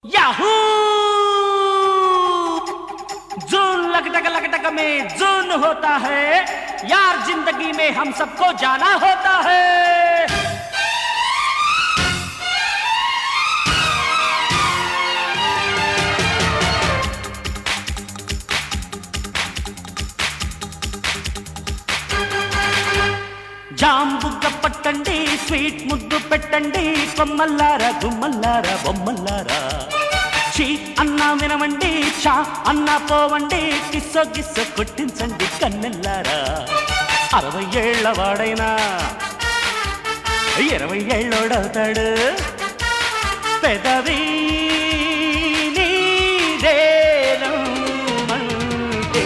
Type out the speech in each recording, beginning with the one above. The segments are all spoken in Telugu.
याहू जून लगटक लगटक में जून होता है यार जिंदगी में हम सबको जाना होता है జాంబుగ్గ పట్టండి స్వీట్ ముద్దు పెట్టండి కొమ్మల్లారా గుమ్మల్లారా బొమ్మల్లారా చీ అన్నా వినవండి చా అన్నా పోవండి కిస్సో గిస్సో కొట్టించండి కన్నెల్లారా అరవై ఏళ్ల వాడైనా ఇరవై ఏళ్ళోడవుతాడు పెదవి నీదేనమ్మంటే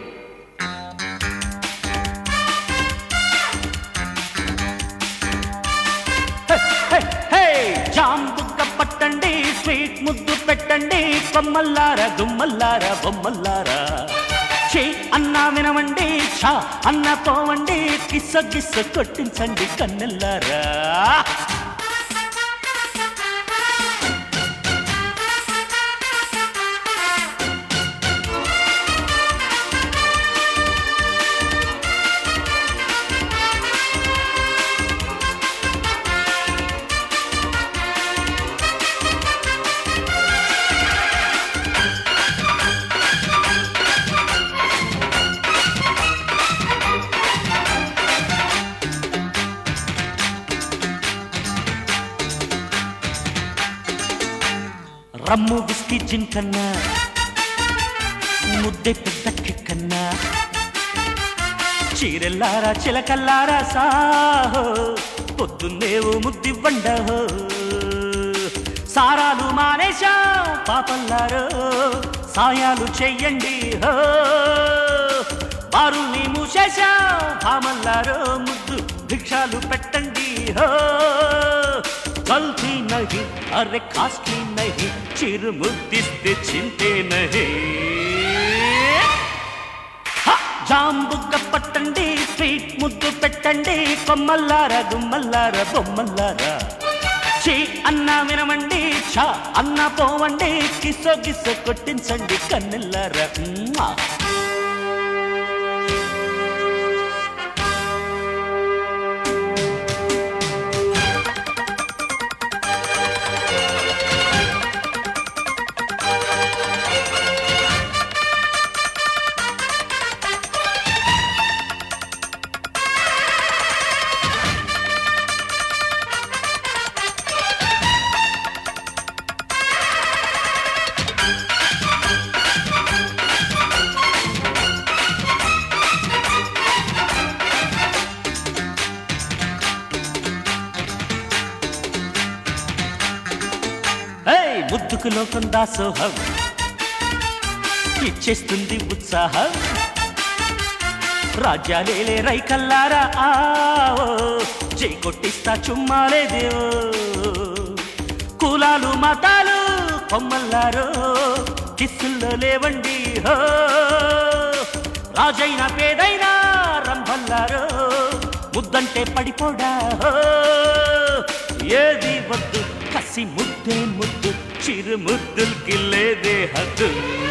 హే, హే, జాంబుగ్గ పట్టండి స్వీట్ ముద్దు పెట్టండి కొమ్మల్లారా గుమ్మల్లారా బొమ్మల్లారా చే అన్నా వినవండి చా అన్న పోవండి కిస్స గిస్స కొట్టించండి కన్నెల్లారా రమ్ము విస్కీ జిన్ కన్నా ముద్దే పెద్ద కిక్కన్నా చీరెల్లారా చిలకల్లారా సాహో పొద్దున్నేవు ముద్దివ్వండహో సారాలు మానేశాం పాపల్లారో సాయాలు చెయ్యండి హో బారుల్ని మూసేశాం పామల్లారో ముద్దు భిక్షాలు పెట్టండి హో గల్తీ నహి అరే కాస్ట్లీ నహి చిరు ముద్దిస్తే చింతే నహి హ! జాంబుగ్గ పట్టండి స్వీట్ ముద్దు పెట్టండి కొమ్మల్లారా గుమ్మల్లారా బొమ్మల్లారా చీ అన్న వినమండి చా అన్న పోవండి కిసో గిసో కొట్టించండి కన్నెల్లారా మ్వా! ఏయ్ ముద్దుకు లోకం దాసోహం ఇచ్చేస్తుంది ఉత్సాహం రాజ్యాలేలే రైకల్లారా ఆవో జై కొట్టిస్తా చుమ్మాలే దేవో కులాలు మతాలు కొమ్మల్లారో కిస్సుల్లో లేవండి హో రాజైన పేదైనా రంభల్లారో ముద్దంటే పడిపోడా హో ఏది వద్దు కసి ముద్దే ముద్దు చిరు ముద్దులకి లేదే హద్దు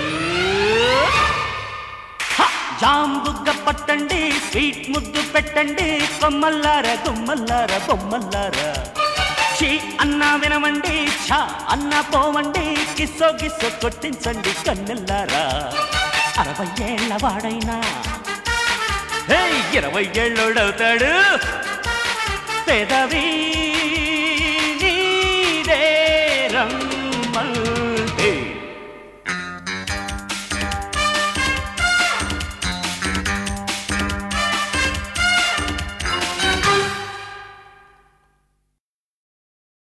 హ! జాంబుగ్గ పట్టండి స్వీట్ ముద్దు పెట్టండి కొమ్మల్లారా గుమ్మల్లారా బొమ్మల్లారా చీ అన్న వినవండి ఛా అన్న పోవండి కిస్సో గిస్సో కొట్టించండి కన్నెల్లారా అరవై ఏళ్ళ వాడైనా హే ఇరవై ఏళ్ళోడవుతాడు పెదవి నీదే రంగు